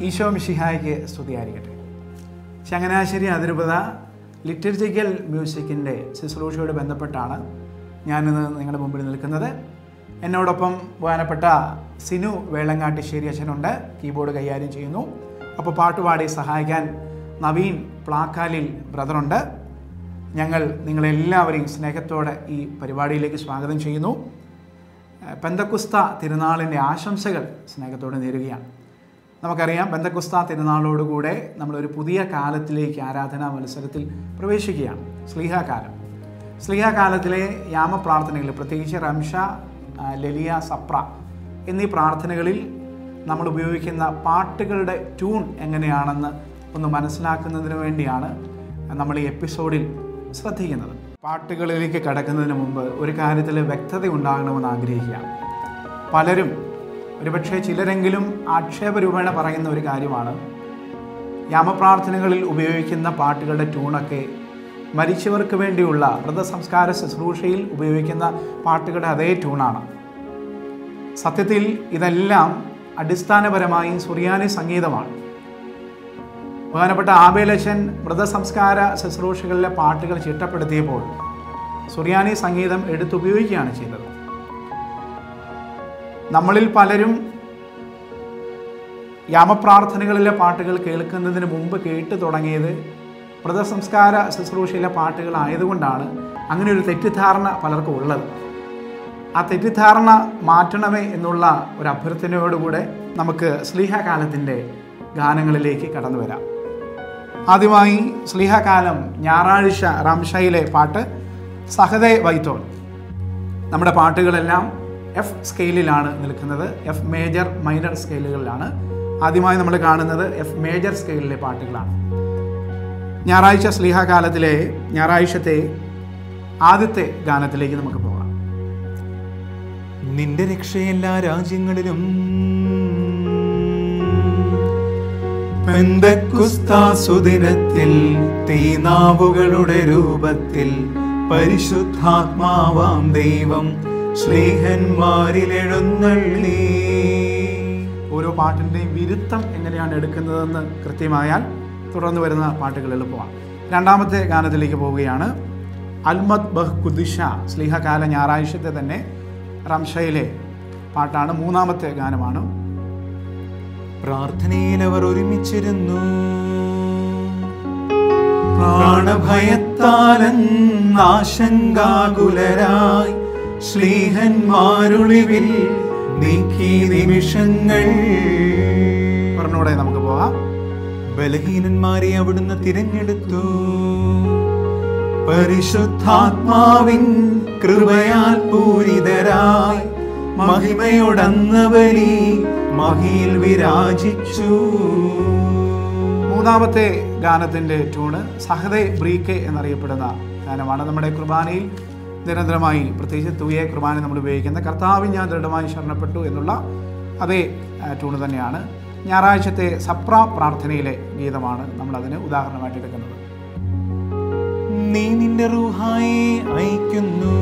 ഈശോ മിഷിഹായ്ക്ക് സ്തുതിയായിരിക്കട്ടെ ചങ്ങനാശ്ശേരി അതിരൂപത ലിറ്റർജിക്കൽ മ്യൂസിക്കിൻ്റെ ശുശ്രൂഷയോട് ബന്ധപ്പെട്ടാണ് ഞാനിന്ന് നിങ്ങളുടെ മുമ്പിൽ നിൽക്കുന്നത് എന്നോടൊപ്പം ബഹുമാനപ്പെട്ട സിനു വേളങ്ങാട്ടിശ്ശേരി അച്ഛനുണ്ട് കീബോർഡ് കൈകാര്യം ചെയ്യുന്നു അപ്പോൾ പാട്ടുപാടി സഹായിക്കാൻ നവീൻ പ്ലാക്കാലിൽ ബ്രദറുണ്ട് ഞങ്ങൾ നിങ്ങളെല്ലാവരെയും സ്നേഹത്തോടെ ഈ പരിപാടിയിലേക്ക് സ്വാഗതം ചെയ്യുന്നു പെന്തക്കുസ്ത തിരുനാളിൻ്റെ ആശംസകൾ സ്നേഹത്തോടെ നേരുകയാണ് നമുക്കറിയാം ബന്ധക്കുസ്ത തിരുനാളോടുകൂടെ നമ്മളൊരു പുതിയ കാലത്തിലേക്ക് ആരാധനാ മത്സരത്തിൽ പ്രവേശിക്കുകയാണ് സ്ലീഹാകാലം സ്ലീഹാകാലത്തിലെ യാമപ്രാർത്ഥനകൾ പ്രത്യേകിച്ച് റംഷ ആ, ലലിയ സപ്ര എന്നീ പ്രാർത്ഥനകളിൽ നമ്മൾ ഉപയോഗിക്കുന്ന പാട്ടുകളുടെ ട്യൂൺ എങ്ങനെയാണെന്ന് ഒന്ന് മനസ്സിലാക്കുന്നതിന് വേണ്ടിയാണ് നമ്മൾ ഈ എപ്പിസോഡിൽ ശ്രദ്ധിക്കുന്നത് പാട്ടുകളിലേക്ക് കടക്കുന്നതിന് മുമ്പ് ഒരു കാര്യത്തിൽ വ്യക്തത ഉണ്ടാകണമെന്ന് ആഗ്രഹിക്കുകയാണ് പലരും ഒരുപക്ഷെ ചിലരെങ്കിലും ആക്ഷേപരൂപേണ പറയുന്ന ഒരു കാര്യമാണ് യാമപ്രാർത്ഥനകളിൽ ഉപയോഗിക്കുന്ന പാട്ടുകളുടെ ട്യൂണൊക്കെ മരിച്ചവർക്ക് വേണ്ടിയുള്ള വ്രതസംസ്കാര ശുശ്രൂഷയിൽ ഉപയോഗിക്കുന്ന പാട്ടുകളുടെ അതേ ട്യൂണാണ് സത്യത്തിൽ ഇതെല്ലാം അടിസ്ഥാനപരമായി സുറിയാനി സംഗീതമാണ് ബഹുമാനപ്പെട്ട ആബേലച്ചൻ വ്രതസംസ്കാര ശുശ്രൂഷകളിലെ പാട്ടുകൾ ചിട്ടപ്പെടുത്തിയപ്പോൾ സുറിയാനി സംഗീതം എടുത്തുപയോഗിക്കുകയാണ് ചെയ്തത് നമ്മളിൽ പലരും യാമപ്രാർത്ഥനകളിലെ പാട്ടുകൾ കേൾക്കുന്നതിന് മുമ്പ് കേട്ടു തുടങ്ങിയത് വ്രതസംസ്കാര ശുശ്രൂഷയിലെ പാട്ടുകൾ ആയതുകൊണ്ടാണ് അങ്ങനെ ഒരു തെറ്റിദ്ധാരണ പലർക്കും ഉള്ളത് ആ തെറ്റിദ്ധാരണ മാറ്റണമേ എന്നുള്ള ഒരു അഭ്യർത്ഥനയോടുകൂടെ നമുക്ക് സ്ലീഹകാലത്തിൻ്റെ ഗാനങ്ങളിലേക്ക് കടന്നു വരാം ആദ്യമായി സ്ലീഹകാലം ഞായറാഴ്ച റംഷയിലെ പാട്ട് സഹദേ വൈത്തോൾ നമ്മുടെ പാട്ടുകളെല്ലാം എഫ് സ്കെയിലിലാണ് നിൽക്കുന്നത് എഫ് മേജർ മൈനർ സ്കെയിലുകളിലാണ് ആദ്യമായി നമ്മൾ കാണുന്നത് എഫ് മേജർ സ്കെയിലിലെ പാട്ടുകളാണ് ഞായറാഴ്ച സ്ലീഹകാലത്തിലെ ഞായറാഴ്ചത്തെ ആദ്യത്തെ ഗാനത്തിലേക്ക് നമുക്ക് പോകാം നിന്റെ രക്ഷയെല്ലാ രാജ്യങ്ങളിലും പെന്തക്കുസ്താസുദിനത്തിൽ തീനാവുകളുടെ രൂപത്തിൽ പരിശുദ്ധാത്മാവാം ദൈവം സ്നേഹന്മാരിൽ എഴുന്നള്ളി ഓരോ പാട്ടിൻ്റെയും വിരുദ്ധം എങ്ങനെയാണ് എടുക്കുന്നതെന്ന് കൃത്യമായാൽ തുടർന്ന് വരുന്ന പാട്ടുകൾ എളുപ്പമാണ് രണ്ടാമത്തെ ഗാനത്തിലേക്ക് പോവുകയാണ് അൽമദ് ബഹ് കുദിഷ സ്ലിഹകാല ഞായറാഴ്ചത്തെ തന്നെ റംഷയിലെ പാട്ടാണ് മൂന്നാമത്തെ ഗാനമാണ് പ്രാർത്ഥനയിൽ അവർ ഒരുമിച്ചിരുന്നു പ്രാണഭയത്താലെന്നാശങ്കാകുലരായി ശ്ലീഹന്മാരുളിവിൽ നീക്കി നിമിഷങ്ങൾ പറഞ്ഞൂടെ നമുക്ക് പോകാം ബലഹീനന്മാരെ അവിടുന്ന് തിരഞ്ഞെടുത്തു പരിശുദ്ധാത്മാവിൻ കൃപയാൽ പൂരിതരായി മഹിമയോടന്നവരി മഹിയിൽ വിരാജിച്ചു മൂന്നാമത്തെ ഗാനത്തിൻ്റെ ട്യൂണ് സഹദേ ബ്രീക്കെ എന്നറിയപ്പെടുന്ന ഗാനമാണ് നമ്മുടെ കുർബാനയിൽ നിരന്തരമായി പ്രത്യേകിച്ച് തൂയെ കുർബാന നമ്മൾ ഉപയോഗിക്കുന്ന കർത്താവിൽ ഞാൻ ദൃഢമായി ശരണപ്പെട്ടു എന്നുള്ള അതേ ആ, ട്യൂണ് തന്നെയാണ് ഞായറാഴ്ചത്തെ സപ്ര പ്രാർത്ഥനയിലെ ഗീതമാണ് നമ്മൾ അതിന് ഉദാഹരണമായിട്ട് എടുക്കുന്നത് നീ നിന്റെ റൂഹായി അയക്കുന്നു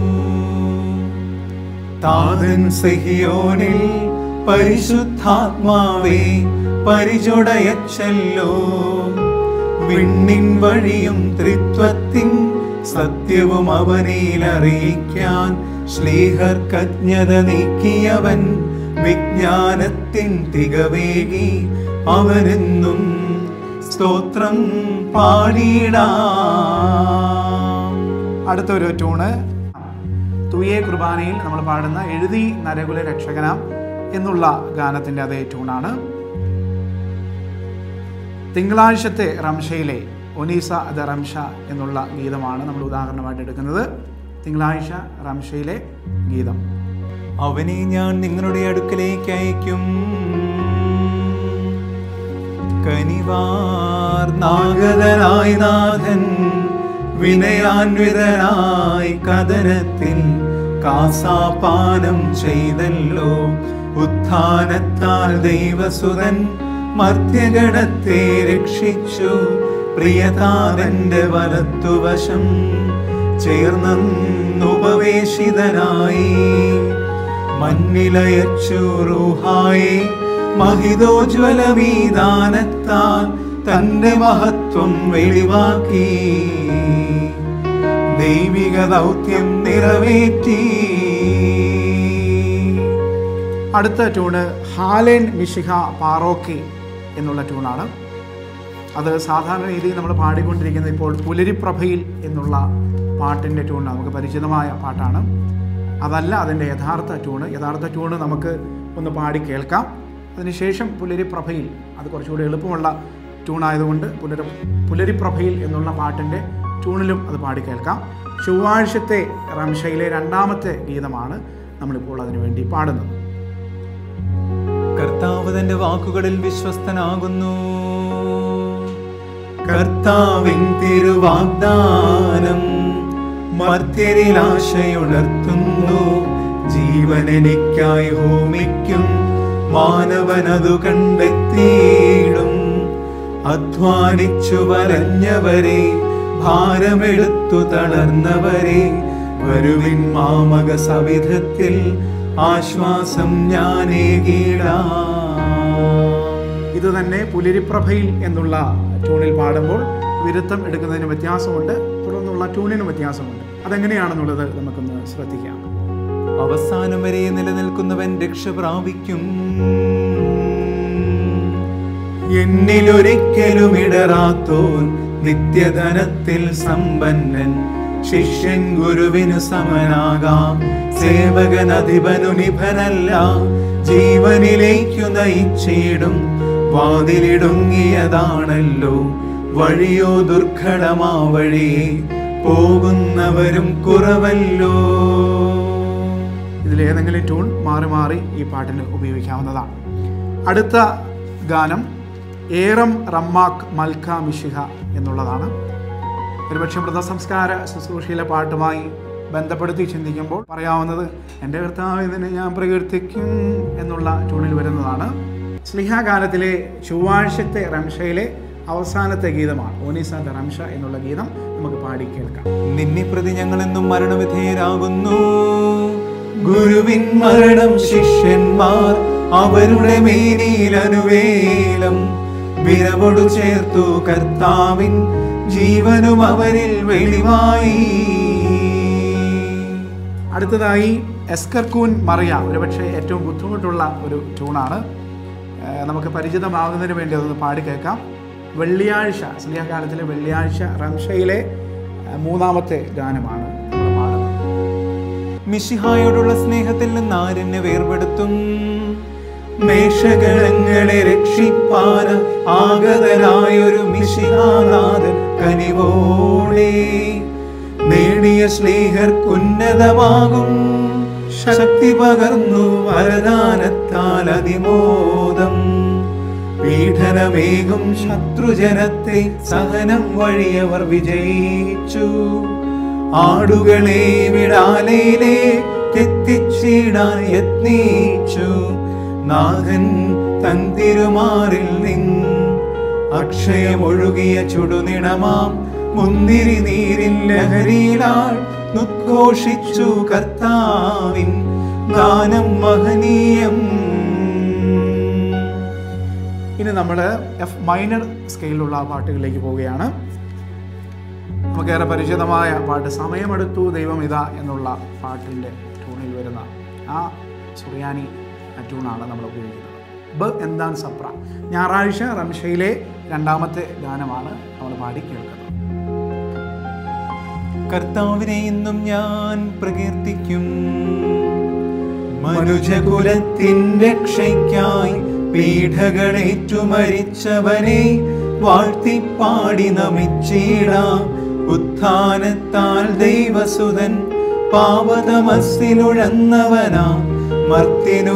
താതൻ സഹിയോനിൽ പരിശുദ്ധാത്മാവേ പരിചൊടയച്ചല്ലോ വിണ്ണിൻ വഴിയും ത്രിത്വത്തിൻ സത്യവും അവനിൽ അറിയിക്കാൻ ശ്ലീഹർക്കജ്ഞത നീക്കിയവൻ വിജ്ഞാനത്തിൻ തികവേകി അവനെന്നും സ്തോത്രം പാടിടാം അടുത്തൊരു ട്യൂണ് തുയെ കുർബാനയിൽ നമ്മൾ പാടുന്ന എഴുതി നരകുല രക്ഷകനാം എന്നുള്ള ഗാനത്തിൻ്റെ അതേ ട്യൂണാണ് തിങ്കളാഴ്ചത്തെ റംഷയിലെ ഒനീസ ദ റംഷ എന്നുള്ള ഗീതമാണ് നമ്മൾ ഉദാഹരണമായിട്ട് എടുക്കുന്നത് തിങ്കളാഴ്ച റംഷയിലെ ഗീതം അവനെ ഞാൻ നിങ്ങളുടെ അടുക്കലേക്ക് അയക്കും കനിവാർ നാഗതനായി നാഥൻ വിനയാൻവിതനായി കഥനത്തിൽ കാസാപാനം ചെയ്തല്ലോ ഉത്ഥാനത്താൽ ദൈവസുതൻ മർത്യഗണത്തെ രക്ഷിച്ചു പ്രിയതാതന്റെ വലത്തുവശം ചേർന്നുപവേശിതനായി മണ്ണിലയച്ചു റൂഹായി മഹിതോജ്വലമീദാനത്താൽ തന്റെ മഹത്വം വെളിവാക്കി ദൈവിക ദൗത്യം നിറവേറ്റി അടുത്ത ട്യൂണ് ഹാലേൻ മിഷിഹ പാറോക്കി എന്നുള്ള ട്യൂണാണ് അത് സാധാരണ രീതിയിൽ നമ്മൾ പാടിക്കൊണ്ടിരിക്കുന്നത് ഇപ്പോൾ പുലരിപ്രഭയിൽ എന്നുള്ള പാട്ടിൻ്റെ ട്യൂൺ നമുക്ക് പരിചിതമായ പാട്ടാണ് അതല്ല അതിൻ്റെ യഥാർത്ഥ ട്യൂണ് യഥാർത്ഥ ട്യൂണ് നമുക്ക് ഒന്ന് പാടി കേൾക്കാം അതിനുശേഷം പുലരിപ്രഭയിൽ അത് കുറച്ചുകൂടി എളുപ്പമുള്ള ട്യൂണായതുകൊണ്ട് പുലര പുലരിപ്രഭയിൽ എന്നുള്ള പാട്ടിൻ്റെ ട്യൂണിലും അത് പാടി കേൾക്കാം ചൊവ്വാഴ്ചത്തെ റംഷയിലെ രണ്ടാമത്തെ ഗീതമാണ് നമ്മളിപ്പോൾ അതിനുവേണ്ടി പാടുന്നത് കർത്താവ് തന്റെ വാക്കുകളിൽ വിശ്വസ്തനാകുന്നു കർത്താവിൻ തിരുവാഗ്ദാനം മർത്യരിൽ ആശയുണർത്തുന്നു ജീവനെനിക്കായി ഹോമിക്കും മാനവനതു കണ്ടെത്തിയിടും അധ്വാനിച്ചു വരഞ്ഞവരെ ഭാരമെടുത്തു തളർന്നവരെ വരുവിൻ മാമക സവിധത്തിൽ ആശ്വാസം ഞാനേകീടാം ഇത് തന്നെ പുലരിപ്രഭയിൽ എന്നുള്ള ട്യൂണിൽ പാടുമ്പോൾ വിരുദ്ധം എടുക്കുന്നതിന് വ്യത്യാസമുണ്ട് തുടർന്നുള്ള ട്യൂണിനും വ്യത്യാസമുണ്ട് അതെങ്ങനെയാണെന്നുള്ളത് നമുക്കൊന്ന് ശ്രദ്ധിക്കാം അവസാനം വരെ നിലനിൽക്കുന്നവൻ രക്ഷ പ്രാപിക്കും എന്നിലൊരിക്കലും ഇടറാത്തോൻ നിത്യധനത്തിൽ സമ്പന്നൻ ശിഷ്യൻ ഗുരുവിനു സമനാകാം സേവകൻ അധിപനു നിഭനല്ല ജീവനിലേക്കു നയിച്ചിടും വാതിലിടുങ്ങിയതാണല്ലോ വഴിയോ ദുർഘടമാ വഴിയെ പോകുന്നവരും കുറവല്ലോ ഇതിലേതെങ്കിലും ട്യൂൺ മാറി മാറി ഈ പാട്ടിന് ഉപയോഗിക്കാവുന്നതാണ് അടുത്ത ഗാനം ഏറം റമ്മാക്ക് മൽക്ക മിഷിഹ എന്നുള്ളതാണ് ഒരുപക്ഷെ മൃതസംസ്കാര ശുശ്രൂഷയിലെ പാട്ടുമായി ബന്ധപ്പെടുത്തി ചിന്തിക്കുമ്പോൾ പറയാവുന്നത് എൻ്റെ കർത്താവ് ഇതിനെ ഞാൻ പ്രകീർത്തിക്കും എന്നുള്ള ട്യൂണിൽ വരുന്നതാണ് സ്ലിഹ ഗാനത്തിലെ ചൊവ്വാഴ്ചത്തെ റംഷയിലെ അവസാനത്തെ ഗീതമാണ് ഓനീസാന്റെ റംഷ എന്നുള്ള ഗീതം നമുക്ക് പാടി കേൾക്കാം നിന്നെ പ്രതി ഞങ്ങളെന്നും മരണവിധേയരാകുന്നു ഗുരുവിൻ മരണം ശിഷ്യന്മാർ അവരുടെ മേനിയിൽ അനുവേലം വിരവൊടു ചേർത്തു കർത്താവിൻ ജീവനും അവരിൽ വെളിവായി അടുത്തതായി എസ്കർക്കൂൻ മറിയ ഒരുപക്ഷെ ഏറ്റവും ബുദ്ധിമുട്ടുള്ള ഒരു ട്യൂണാണ് ഏഹ് നമുക്ക് പരിചിതമാകുന്നതിന് വേണ്ടി അതൊന്ന് പാടി കേൾക്കാം വെള്ളിയാഴ്ച സ്നേഹകാലത്തിലെ വെള്ളിയാഴ്ച റംഷയിലെ ഏഹ് മൂന്നാമത്തെ ഗാനമാണ് നമ്മൾ പാടുന്നത് മിഷിഹായോടുള്ള സ്നേഹത്തിൽ നിന്ന് ആരെന്നെ വേർപെടുത്തും മേഷകളങ്ങളെ രക്ഷിപ്പാന ആഗതനായൊരു മിഷിഹാനാഥൻ കനിവോളെ നേടിയ സ്നേഹർക്കുന്നതമാകും ശക്തി പകർന്നു വരദാനത്താൽ അതിമോദം പീഡനമേകും ശത്രുജനത്തെ സഹനം വഴിയവർ വിജയിച്ചു ആടുകളെ വിടാലയിലെ എത്തിച്ചിടാൻ യത്നിച്ചു നാഥൻ തൻ തിരുമാറിൽ നിന്ന് അക്ഷയമൊഴുകിയ ചുടുനിണമാം മുന്തിരി നീരിൽ ലഹരിയിലാൾ ഉദ്ഘോഷിച്ചു കർത്താവിൻ ഗാനം മഹനീയം ഇനി നമ്മൾ എഫ് മൈനർ സ്കെയിലുള്ള പാട്ടുകളിലേക്ക് പോവുകയാണ് നമുക്കേറെ പരിചിതമായ പാട്ട് സമയമെടുത്തു ദൈവം ഇതാ എന്നുള്ള പാട്ടിൻ്റെ ട്യൂണിൽ വരുന്ന ആ സുറിയാനി ട്യൂണാണ് നമ്മൾ ഉപയോഗിക്കുന്നത് ബ എന്താണ് സപ്ര ഞായറാഴ്ച റംഷയിലെ രണ്ടാമത്തെ ഗാനമാണ് നമ്മൾ പാടി കേൾക്കുന്നത് കർത്താവിനെ ഇന്നും ഞാൻ പ്രകീർത്തിക്കും മനുജകുലത്തിൻ രക്ഷയ്ക്കായി പീഠകളേറ്റു മരിച്ചവനെ വാഴ്ത്തിപ്പാടി നമിച്ചിടാം ഉത്ഥാനത്താൽ ദൈവസുതൻ പാപതമസ്സിലുഴന്നവനാ മർത്തിനു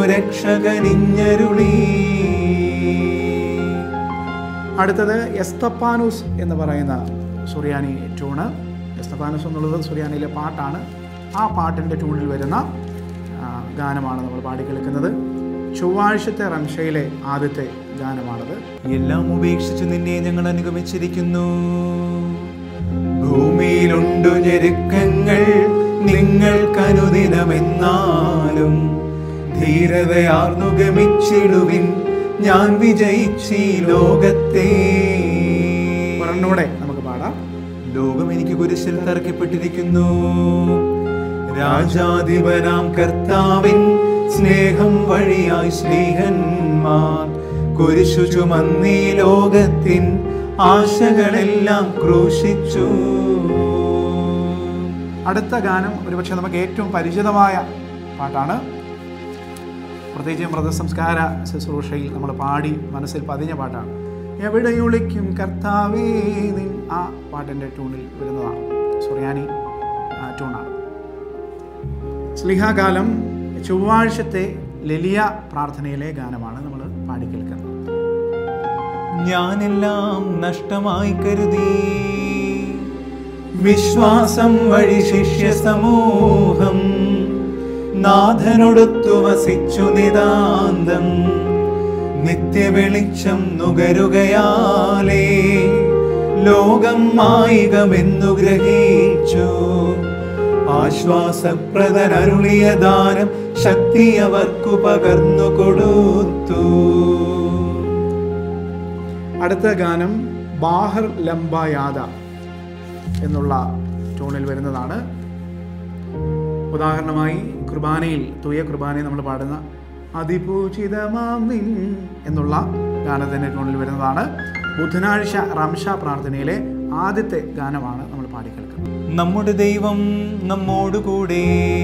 രക്ഷകനിഞ്ഞരുളീ അടുത്തത് എസ്തപ്പാനൂസ് എന്ന് പറയുന്ന സുറിയാനി ട്യൂണ് എസ്തപ്പാനൂസ് എന്നുള്ളത് സുറിയാനിയിലെ പാട്ടാണ് ആ പാട്ടിൻ്റെ ട്യൂണിൽ വരുന്ന ആ, ഗാനമാണ് നമ്മൾ പാടി കേൾക്കുന്നത് ചൊവ്വാഴ്ചത്തെ റംഷയിലെ ആദ്യത്തെ ഗാനമാണത് എല്ലാം ഉപേക്ഷിച്ച് നിന്നെ ഞങ്ങൾ അനുഗമിച്ചിരിക്കുന്നു ഭൂമിയിലുണ്ടു ഞെരുക്കങ്ങൾ നിങ്ങൾക്കനുദിനമെന്നാലും ധീരതയാർന്നു ഗമിച്ചിടുവിൻ ഞാൻ വിജയിച്ചീ ലോകത്തെ ഒരെണ്ണൂടെ നമുക്ക് പാടാം ലോകം എനിക്ക് കുരിശിൽ തറക്കപ്പെട്ടിരിക്കുന്നു രാജാധിപനാം കർത്താവിൻ സ്നേഹം വഴിയായി സ്നേഹന്മാർ കുരിശു ചുമന്നീ ലോകത്തിൻ ആശകളെല്ലാം ക്രൂശിച്ചു അടുത്ത ഗാനം ഒരുപക്ഷെ നമുക്ക് ഏറ്റവും പരിചിതമായ പാട്ടാണ് പ്രത്യേകിച്ചും മൃതസംസ്കാര ശുശ്രൂഷയിൽ നമ്മൾ പാടി മനസ്സിൽ പതിഞ്ഞ പാട്ടാണ് എവിടെയൊളിക്കും കർത്താവേ നിൻ ആ പാട്ടിൻ്റെ ട്യൂണിൽ വരുന്നതാണ് സുറിയാനി ആ, ട്യൂണാണ് സ്ലിഹാകാലം ചൊവ്വാഴ്ചത്തെ ലലിയ പ്രാർത്ഥനയിലെ ഗാനമാണ് നമ്മൾ പാടി കേൾക്കുന്നത് ഞാനെല്ലാം നഷ്ടമായി കരുതി വിശ്വാസം വഴി ശിഷ്യ സമൂഹം നാഥനൊടുത്തു വസിച്ചു നിതാന്തം നിത്യവെളിച്ചം നുകരുകയാലേ ലോകം മായികമെന്നു ഗ്രഹിച്ചു ആശ്വാസപ്രദനരുളിയ ദാനം ശക്തി അവർക്കു പകർന്നു കൊടുത്തു അടുത്ത ഗാനം ബാഹർ ലംബയാദ എന്നുള്ള ടോണിൽ വരുന്നതാണ് ഉദാഹരണമായി കുർബാനയിൽ തൂയ കുർബാനയിൽ നമ്മൾ പാടുന്ന അതിപൂജിതമാം നിൻ എന്നുള്ള ഗാനത്തിൻ്റെ ടോണിൽ വരുന്നതാണ് ബുധനാഴ്ച റംഷ പ്രാർത്ഥനയിലെ ആദ്യത്തെ ഗാനമാണ് നമ്മൾ പാടിക്കേൾക്കുന്നത് നമ്മുടെ ദൈവം നമ്മോടുകൂടെ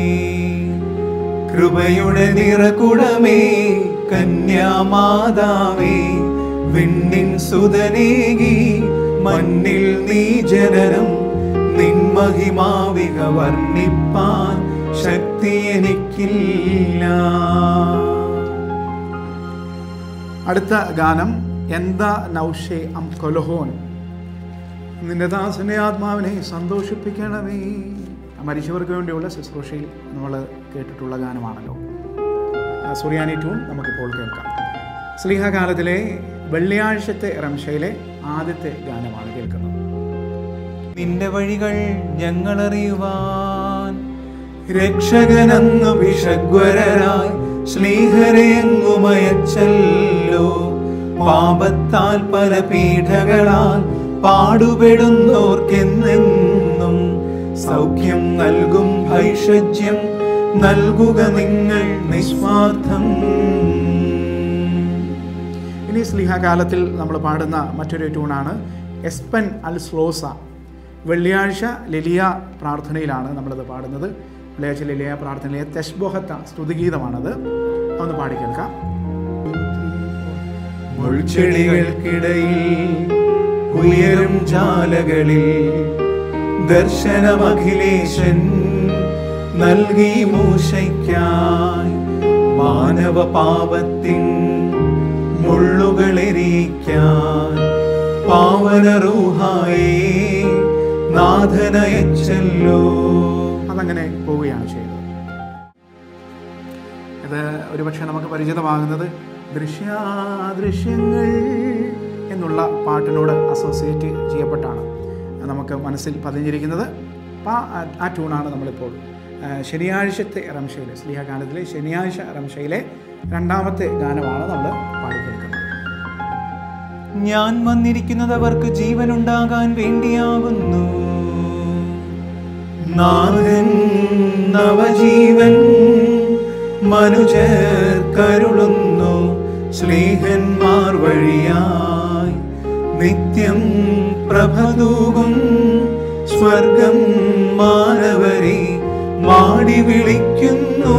കൃപയുടെ നിറകുടമേ കന്യാമാതാവേ വിണ്ണിൻ സുതനേകി മണ്ണിൽ നീ ജനനം നിൻ മഹിമാവിക വർണ്ണിപ്പാൻ ശക്തി എനിക്കില്ല അടുത്ത ഗാനം എന്താ നൗഷേ അം കൊലഹോൻ നിന്റെ ദാസന്റെ ആത്മാവിനെ സന്തോഷിപ്പിക്കണമേ മരിച്ചവർക്ക് വേണ്ടിയുള്ള ശുശ്രൂഷയിൽ നമ്മൾ കേട്ടിട്ടുള്ള ഗാനമാണല്ലോ ആ സുറിയാനി ട്യൂൺ നമുക്കിപ്പോൾ കേൾക്കാം സ്ലീഹകാലത്തിലെ വെള്ളിയാഴ്ചത്തെ റംഷയിലെ ആദ്യത്തെ ഗാനമാണ് കേൾക്കുന്നത് നിന്റെ വഴികൾ ഞങ്ങൾ അറിയുവാൻ രക്ഷകനെന്നു വിഷഗ്വരരായി ശ്ലീഹരെങ്ങുമയച്ചല്ലോ പാപത്താൽ പല പീഠകളാൽ പാടുപെടുന്നോർക്കെന്നെന്നും സൗഖ്യം നൽകും ഭൈഷജ്യം നൽകുക നിങ്ങൾ നിസ്വാർത്ഥം ഇനി സ്ലിഹകാലത്തിൽ നമ്മൾ പാടുന്ന മറ്റൊരു ട്യൂണാണ് എസ്പൻ അൽ സ്ലോസ വെള്ളിയാഴ്ച ലിലിയ പ്രാർത്ഥനയിലാണ് നമ്മളത് പാടുന്നത് വെള്ളിയാഴ്ച ലിലിയ പ്രാർത്ഥനയിലെ തെഷ്ബോഹത്ത സ്തുതിഗീതമാണത് ഒന്ന് പാടി കേൾക്കാം മുൾച്ചെടികൾക്കിടയിൽ ഉയരും ജാലകളിൽ ദർശനമഖിലേശൻ നൽകി മൂശയ്ക്കായി മാനവ പാപത്തിൻ മുള്ളുകളെരിക്കാൻ പാവന റൂഹായേ നാഥനയച്ചല്ലോ അതങ്ങനെ പോവുകയാണ് ചെയ്യുന്നത് ഇത് ഒരുപക്ഷെ നമുക്ക് പരിചിതമാകുന്നത് ദൃശ്യാദൃശ്യങ്ങൾ എന്നുള്ള പാട്ടിനോട് അസോസിയേറ്റ് ചെയ്യപ്പെട്ടാണ് നമുക്ക് മനസ്സിൽ പതിഞ്ഞിരിക്കുന്നത് അപ്പോൾ ആ- ആ ട്യൂണാണ് നമ്മളിപ്പോൾ ആ, ശനിയാഴ്ചത്തെ റംഷയിലെ സ്ലീഹഗാനത്തിലെ ശനിയാഴ്ച റംഷയിലെ രണ്ടാമത്തെ ഗാനമാണ് നമ്മൾ പാടി കേൾക്കുന്നത് ഞാൻ വന്നിരിക്കുന്നത് അവർക്ക് ജീവനുണ്ടാകാൻ വേണ്ടിയാകുന്നു നാഥൻ നവജീവൻ മനുജർ കരുളുന്നു സ്നേഹന്മാർ വഴിയായി നിത്യം പ്രഭതൂകും സ്വർഗം മാനവരെ മാടി വിളിക്കുന്നു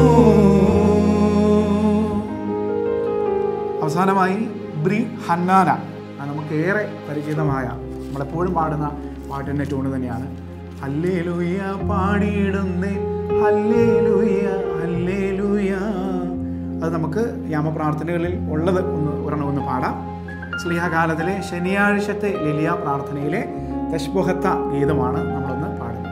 അവസാനമായി ബ്രി ഹന്നാന അത് നമുക്കേറെ പരിചിതമായ നമ്മളെപ്പോഴും പാടുന്ന പാട്ടിൻ്റെ ട്യൂണ് തന്നെയാണ് ഹല്ലേ ലൂയ പാടിയിടുന്നേ ഹല്ലേ ലൂയ ഹല്ലേ ലൂയ അത് നമുക്ക് യാമപ്രാർത്ഥനകളിൽ ഉള്ളത് ഒന്ന് ഒരെണ്ണം ഒന്ന് പാടാം സ്ലീഹകാലത്തിലെ ശനിയാഴ്ചത്തെ ലിലിയ പ്രാർത്ഥനയിലെ ദശ്ബുഹത്ത ഗീതമാണ് നമ്മളൊന്ന് പാടുന്നത്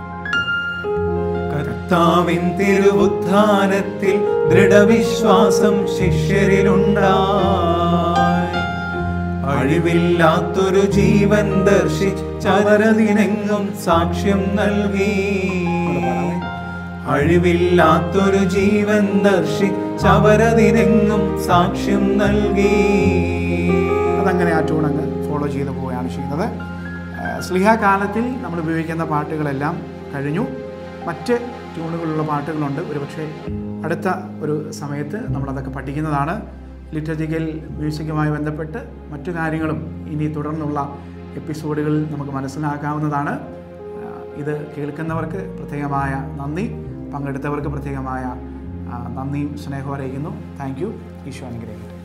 കർത്താവിൻ തിരുവുത്ഥാനത്തിൽ ദൃഢവിശ്വാസം ശിഷ്യരിലുണ്ടായി അഴിവില്ലാത്തൊരു ജീവൻ ദർശിച്ചവരതിനെങ്ങും സാക്ഷ്യം നൽകി അഴിവില്ലാത്തൊരു ജീവൻ ദർശിച്ചവരതിനെങ്ങും സാക്ഷ്യം നൽകി അതങ്ങനെ ആ ട്യൂൺ അങ്ങ് ഫോളോ ചെയ്തു പോവുകയാണ് ചെയ്യുന്നത് സ്ലിഹ കാലത്തിൽ നമ്മൾ ഉപയോഗിക്കുന്ന പാട്ടുകളെല്ലാം കഴിഞ്ഞു മറ്റ് ട്യൂണുകളുള്ള പാട്ടുകളുണ്ട് ഒരുപക്ഷെ അടുത്ത ഒരു സമയത്ത് നമ്മളതൊക്കെ പഠിക്കുന്നതാണ് ലിറ്റർജിക്കൽ മ്യൂസിക്കുമായി ബന്ധപ്പെട്ട് മറ്റു കാര്യങ്ങളും ഇനി തുടർന്നുള്ള എപ്പിസോഡുകളിൽ നമുക്ക് മനസ്സിലാക്കാവുന്നതാണ് ആ, ഇത് കേൾക്കുന്നവർക്ക് പ്രത്യേകമായ നന്ദി പങ്കെടുത്തവർക്ക് പ്രത്യേകമായ ആ, നന്ദിയും സ്നേഹവും അറിയിക്കുന്നു താങ്ക് യു ഈശോ അനുഗ്രഹിക്കട്ടെ